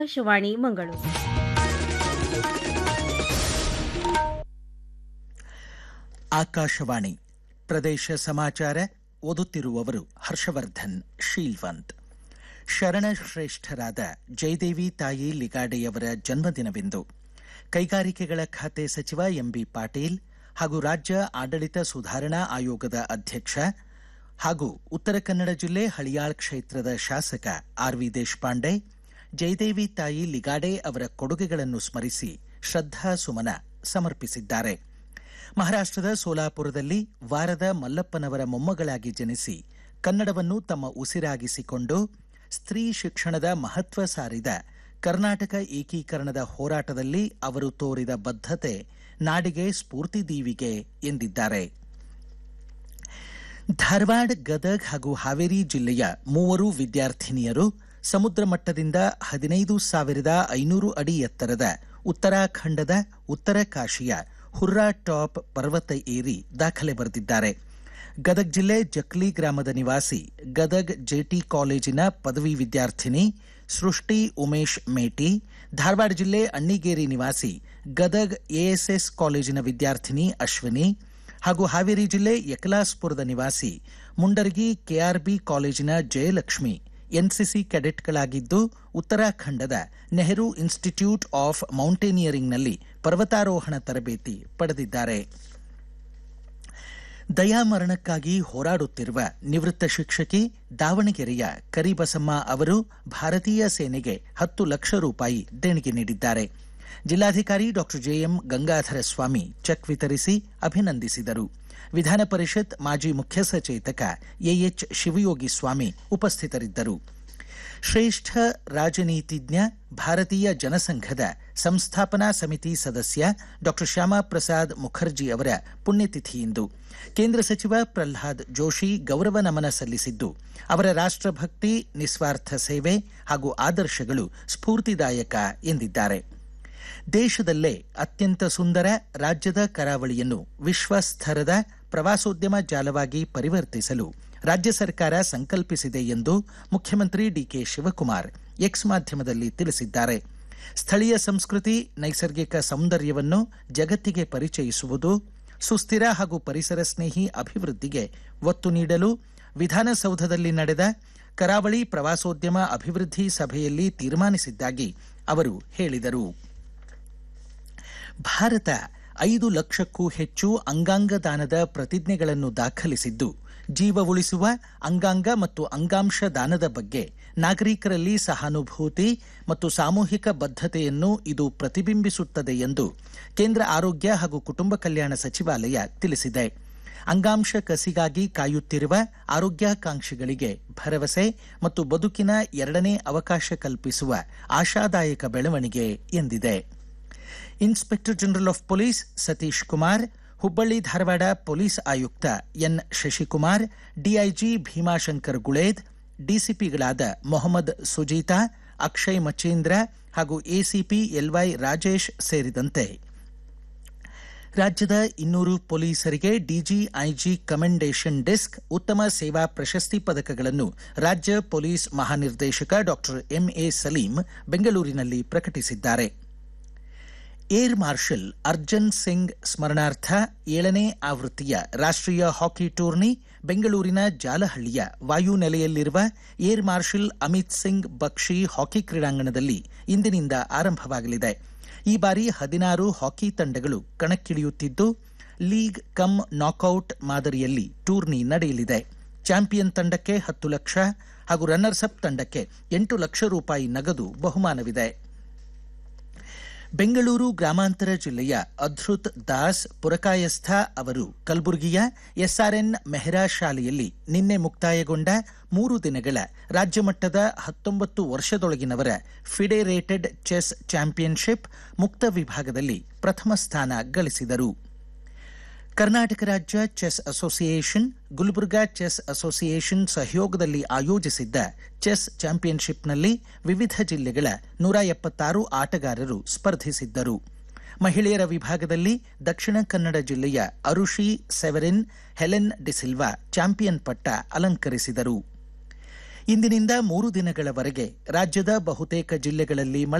ಆಕಾಶವಾಣಿ ಮಂಗಳೂರು ಆಕಾಶವಾಣಿ ಪ್ರದೇಶ ಸಮಾಚಾರ ಓದುತ್ತಿರುವವರು ಹರ್ಷವರ್ಧನ್ ಶೀಲ್ವಂತ್ ಶರಣಶ್ರೇಷ್ಠರಾದ ಜಯದೇವಿ ತಾಯಿ ಲಿಗಾಡೆಯವರ ಜನ್ಮದಿನವಿಂದು ಕೈಗಾರಿಕೆಗಳ ಖಾತೆ ಸಚಿವ ಎಂಬಿ ಪಾಟೀಲ್ ಹಾಗೂ ರಾಜ್ಯ ಆಡಳಿತ ಸುಧಾರಣಾ ಆಯೋಗದ ಅಧ್ಯಕ್ಷ ಹಾಗೂ ಉತ್ತರ ಕನ್ನಡ ಜಿಲ್ಲೆ ಹಳಿಯಾಳ್ ಕ್ಷೇತ್ರದ ಶಾಸಕ ಆರ್ ವಿ ದೇಶಪಾಂಡೆ ಜಯದೇವಿ ತಾಯಿ ಲಿಗಾಡೆ ಅವರ ಕೊಡುಗೆಗಳನ್ನು ಸ್ಮರಿಸಿ ಶ್ರದ್ಧಾ ಸುಮನ ಸಮರ್ಪಿಸಿದ್ದಾರೆ ಮಹಾರಾಷ್ಟ್ರದ ಸೋಲಾಪುರದಲ್ಲಿ ವಾರದ ಮಲ್ಲಪ್ಪನವರ ಮೊಮ್ಮಗಳಾಗಿ ಜನಿಸಿ ಕನ್ನಡವನ್ನು ತಮ್ಮ ಉಸಿರಾಗಿಸಿಕೊಂಡು ಸ್ತ್ರೀ ಶಿಕ್ಷಣದ ಮಹತ್ವ ಸಾರಿದ ಕರ್ನಾಟಕ ಏಕೀಕರಣದ ಹೋರಾಟದಲ್ಲಿ ಅವರು ತೋರಿದ ಬದ್ಧತೆ ನಾಡಿಗೆ ಸ್ಫೂರ್ತಿದೀವಿಗೆ ಎಂದಿದ್ದಾರೆ ಧಾರವಾಡ ಗದಗ್ ಹಾಗೂ ಹಾವೇರಿ ಜಿಲ್ಲೆಯ ಮೂವರು ವಿದ್ಯಾರ್ಥಿನಿಯರು ಸಮುದ್ರ ಮಟ್ಟದಿಂದ ಹದಿನೈದು ಸಾವಿರದ ಐನೂರು ಅಡಿ ಎತ್ತರದ ಉತ್ತರಾಖಂಡದ ಉತ್ತರ ಕಾಶಿಯ ಹುರ್ರಾ ಟಾಪ್ ಪರ್ವತ ಏರಿ ದಾಖಲೆ ಬರೆದಿದ್ದಾರೆ ಗದಗ್ ಜಿಲ್ಲೆ ಜಕ್ಲಿ ಗ್ರಾಮದ ನಿವಾಸಿ ಗದಗ್ ಜೆಟಿ ಕಾಲೇಜಿನ ಪದವಿ ವಿದ್ಯಾರ್ಥಿನಿ ಸೃಷ್ಟಿ ಉಮೇಶ್ ಮೇಟಿ ಧಾರವಾಡ ಜಿಲ್ಲೆ ಅಣ್ಣಿಗೇರಿ ನಿವಾಸಿ ಗದಗ್ ಎಎಸ್ಎಸ್ ಕಾಲೇಜಿನ ವಿದ್ಯಾರ್ಥಿನಿ ಅಶ್ವಿನಿ ಹಾಗೂ ಹಾವೇರಿ ಜಿಲ್ಲೆ ಯಕಲಾಸ್ಪುರದ ನಿವಾಸಿ ಮುಂಡರ್ಗಿ ಕೆಆರ್ಬಿ ಕಾಲೇಜಿನ ಜಯಲಕ್ಷ್ಮಿ ಎನ್ಸಿಸಿ ಕೆಡೆಟ್ಗಳಾಗಿದ್ದು ಉತ್ತರಾಖಂಡದ ನೆಹರು ಇನ್ಸ್ಟಿಟ್ಯೂಟ್ ಆಫ್ ಮೌಂಟೇನಿಯರಿಂಗ್ನಲ್ಲಿ ಪರ್ವತಾರೋಹಣ ತರಬೇತಿ ಪಡೆದಿದ್ದಾರೆ ದಯಾಮರಣಕ್ಕಾಗಿ ಹೋರಾಡುತ್ತಿರುವ ನಿವೃತ್ತ ಶಿಕ್ಷಕಿ ದಾವಣಗೆರೆಯ ಕರಿಬಸಮ್ಮ ಅವರು ಭಾರತೀಯ ಸೇನೆಗೆ ಹತ್ತು ಲಕ್ಷ ರೂಪಾಯಿ ದೇಣಿಗೆ ನೀಡಿದ್ದಾರೆ ಜಿಲ್ಲಾಧಿಕಾರಿ doctor JM Gangadhara Swamy cheque ವಿತರಿಸಿ ಅಭಿನಂದಿಸಿದರು ವಿಧಾನ ಪರಿಷತ್ ಮಾಜಿ ಮುಖ್ಯ ಸಚೇತಕ ಎಎಚ್ ಶಿವಯೋಗಿ ಸ್ವಾಮಿ ಉಪಸ್ಥಿತರಿದ್ದರು ಶ್ರೇಷ್ಠ ರಾಜನೀತಿಜ್ಞ ಭಾರತೀಯ ಜನಸಂಘದ ಸಂಸ್ಥಾಪನಾ ಸಮಿತಿ ಸದಸ್ಯ ಡಾಕ್ಟರ್ ಶ್ಯಾಮಾ ಪ್ರಸಾದ್ ಮುಖರ್ಜಿ ಅವರ ಪುಣ್ಯತಿಥಿಯಿಂದು ಕೇಂದ್ರ ಸಚಿವ ಪ್ರಹ್ಲಾದ್ ಜೋಶಿ ಗೌರವ ನಮನ ಸಲ್ಲಿಸಿದ್ದು ಅವರ ರಾಷ್ಟ್ರಭಕ್ತಿ ನಿಸ್ವಾರ್ಥ ಸೇವೆ ಹಾಗೂ ಆದರ್ಶಗಳು ಸ್ಫೂರ್ತಿದಾಯಕ ಎಂದಿದ್ದಾರೆ ದೇಶದಲ್ಲೇ ಅತ್ಯಂತ ಸುಂದರ ರಾಜ್ಯದ ಕರಾವಳಿಯನ್ನು ವಿಶ್ವಸ್ತರದ ಪ್ರವಾಸೋದ್ಯಮ ಜಾಲವಾಗಿ ಪರಿವರ್ತಿಸಲು ರಾಜ್ಯ ಸರ್ಕಾರ ಸಂಕಲ್ಪಿಸಿದೆ ಎಂದು ಮುಖ್ಯಮಂತ್ರಿ ಡಿಕೆ ಶಿವಕುಮಾರ್ ಎಕ್ಸ್ ಮಾಧ್ಯಮದಲ್ಲಿ ತಿಳಿಸಿದ್ದಾರೆ ಸ್ಥಳೀಯ ಸಂಸ್ಕೃತಿ ನೈಸರ್ಗಿಕ ಸೌಂದರ್ಯವನ್ನು ಜಗತ್ತಿಗೆ ಪರಿಚಯಿಸುವುದು ಸುಸ್ಥಿರ ಹಾಗೂ ಪರಿಸರ ಸ್ನೇಹಿ ಅಭಿವೃದ್ಧಿಗೆ ಒತ್ತು ನೀಡಲು ವಿಧಾನಸೌಧದಲ್ಲಿ ನಡೆದ ಕರಾವಳಿ ಪ್ರವಾಸೋದ್ಯಮ ಅಭಿವೃದ್ಧಿ ಸಭೆಯಲ್ಲಿ ತೀರ್ಮಾನಿಸಿದ್ದಾಗಿ ಅವರು ಹೇಳಿದರು ಭಾರತ ಐದು ಲಕ್ಷಕ್ಕೂ ಹೆಚ್ಚು ಅಂಗಾಂಗ ದಾನದ ಪ್ರತಿಜ್ಞೆಗಳನ್ನು ದಾಖಲಿಸಿದ್ದು ಜೀವ ಉಳಿಸುವ ಅಂಗಾಂಗ ಮತ್ತು ಅಂಗಾಂಶ ದಾನದ ಬಗ್ಗೆ ನಾಗರಿಕರಲ್ಲಿ ಸಹಾನುಭೂತಿ ಮತ್ತು ಸಾಮೂಹಿಕ ಬದ್ಧತೆಯನ್ನು ಇದು ಪ್ರತಿಬಿಂಬಿಸುತ್ತದೆ ಎಂದು ಕೇಂದ್ರ ಆರೋಗ್ಯ ಹಾಗೂ ಕುಟುಂಬ ಕಲ್ಯಾಣ ಸಚಿವಾಲಯ ತಿಳಿಸಿದೆ ಅಂಗಾಂಶ ಕಸಿಗಾಗಿ ಕಾಯುತ್ತಿರುವ ಆರೋಗ್ಯಾಕಾಂಕ್ಷಿಗಳಿಗೆ ಭರವಸೆ ಮತ್ತು ಬದುಕಿನ ಎರಡನೇ ಅವಕಾಶ ಕಲ್ಪಿಸುವ ಆಶಾದಾಯಕ ಬೆಳವಣಿಗೆ ಎಂದಿದೆ inspector general of police Satish Kumar Hubballi Dharwad police ಆಯುಕ್ತ ಎನ್ ಶಶಿಕುಮಾರ್ ಡಿಐಜಿ ಭೀಮಾಶಂಕರ್ ಗುಳೇದ್ ಡಿಸಿಪಿಗಳಾದ ಮೊಹಮ್ಮದ್ ಸುಜೀತಾ ಅಕ್ಷಯ್ ಮಚೇಂದ್ರ ಹಾಗೂ ಎಸಿಪಿ ಎಲ್ವೈ ರಾಜೇಶ್ ಸೇರಿದಂತೆ ರಾಜ್ಯದ ಇನ್ನೂರು ಪೊಲೀಸರಿಗೆ ಡಿಜಿಐಜಿ ಕಮೆಂಡೇಷನ್ ಡೆಸ್ಕ್ ಉತ್ತಮ ಸೇವಾ ಪ್ರಶಸ್ತಿ ಪದಕಗಳನ್ನು ರಾಜ್ಯ ಪೊಲೀಸ್ ಮಹಾನಿರ್ದೇಶಕ ಡಾಕ್ಟರ್ ಎಂಎ ಸಲೀಂ ಬೆಂಗಳೂರಿನಲ್ಲಿ ಪ್ರಕಟಿಸಿದ್ದಾರೆ ಏರ್ ಮಾರ್ಷಲ್ ಅರ್ಜನ್ ಸಿಂಗ್ ಸ್ಮರಣಾರ್ಥ ಏಳನೇ ಆವೃತ್ತಿಯ ರಾಷ್ಟ್ರೀಯ ಹಾಕಿ ಟೂರ್ನಿ ಬೆಂಗಳೂರಿನ ಜಾಲಹಳ್ಳಿಯ ವಾಯುನೆಲೆಯಲ್ಲಿರುವ air marshal Amit Singh Bakshi hockey ಕ್ರೀಡಾಂಗಣದಲ್ಲಿ ಇಂದಿನಿಂದ ಆರಂಭವಾಗಲಿದೆ ಈ ಬಾರಿ ಹದಿನಾರು ಹಾಕಿ ತಂಡಗಳು ಕಣಕ್ಕಿಳಿಯುತ್ತಿದ್ದು ಲೀಗ್ ಕಮ್ ನಾಕೌಟ್ ಮಾದರಿಯಲ್ಲಿ ಟೂರ್ನಿ ನಡೆಯಲಿದೆ ಚಾಂಪಿಯನ್ ತಂಡಕ್ಕೆ ಹತ್ತು ಲಕ್ಷ ಹಾಗೂ ರನ್ನರ್ಸ್ ಅಪ್ ತಂಡಕ್ಕೆ ಎಂಟು ಲಕ್ಷ ರೂಪಾಯಿ ನಗದು ಬಹುಮಾನವಿದೆ ಬೆಂಗಳೂರು ಗ್ರಾಮಾಂತರ ಜಿಲ್ಲೆಯ ಅಧೃತ್ ದಾಸ್ ಪುರಕಾಯಸ್ಥ ಅವರು ಕಲಬುರಗಿಯ ಎಸ್ಆರ್ಎನ್ ಮೆಹ್ರಾ ಶಾಲೆಯಲ್ಲಿ ನಿನ್ನೆ ಮುಕ್ತಾಯಗೊಂಡ ಮೂರು ದಿನಗಳ ರಾಜ್ಯಮಟ್ಟದ ಹತ್ತೊಂಬತ್ತು ವರ್ಷದೊಳಗಿನವರ ಫಿಡೆರೇಟೆಡ್ ಚೆಸ್ ಚಾಂಪಿಯನ್ಶಿಪ್ ಮುಕ್ತ ವಿಭಾಗದಲ್ಲಿ ಪ್ರಥಮ ಸ್ಥಾನ ಗಳಿಸಿದರು ಕರ್ನಾಟಕ ರಾಜ್ಯ chess association Gulbarga chess association ಸಹಯೋಗದಲ್ಲಿ ಆಯೋಜಿಸಿದ್ದ ಚೆಸ್ ಚಾಂಪಿಯನ್ಶಿಪ್ನಲ್ಲಿ ವಿವಿಧ ಜಿಲ್ಲೆಗಳ ನೂರ ಎಪ್ಪತ್ತಾರು ಆಟಗಾರರು ಸ್ಪರ್ಧಿಸಿದ್ದರು ಮಹಿಳೆಯರ ವಿಭಾಗದಲ್ಲಿ ದಕ್ಷಿಣ ಕನ್ನಡ ಜಿಲ್ಲೆಯ Arushi Severin Helen D'Silva champion ಪಟ್ಟ ಅಲಂಕರಿಸಿದರು ಇಂದಿನಿಂದ ಮೂರು ದಿನಗಳವರೆಗೆ ರಾಜ್ಯದ ಬಹುತೇಕ ಜಿಲ್ಲೆಗಳಲ್ಲಿ ಮಳೆ